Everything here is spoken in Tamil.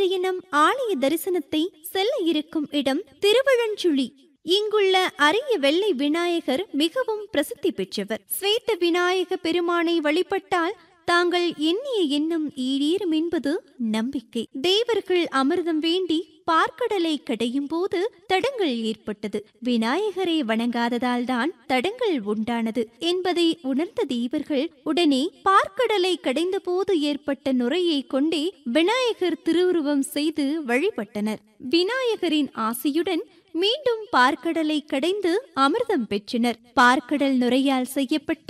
இன்றைய நம் ஆலய தரிசனத்தை செல்ல இருக்கும் இடம் திருவழஞ்சுழி இங்குள்ள அரிய வெள்ளை விநாயகர் மிகவும் பிரசித்தி பெற்றவர் ஸ்வேத விநாயக பெருமானை வழிபட்டால் தாங்கள் எண்ணிய எண்ணம் ஈடேறும் என்பது நம்பிக்கை தேவர்கள் அமிர்தம் வேண்டி பார்க்கடலை கடையும் போது தடங்கள் ஏற்பட்டது விநாயகரை வணங்காததால் தான் தடங்கள் உண்டானது என்பதை உணர்ந்த தேவர்கள் உடனே பார்க்கடலை கடைந்த போது ஏற்பட்ட நுரையை கொண்டே விநாயகர் திருவுருவம் செய்து வழிபட்டனர் விநாயகரின் ஆசையுடன் மீண்டும் பார்க்கடலை கடைந்து அமிர்தம் பெற்றனர் பார்க்கடல் நுரையால் செய்யப்பட்ட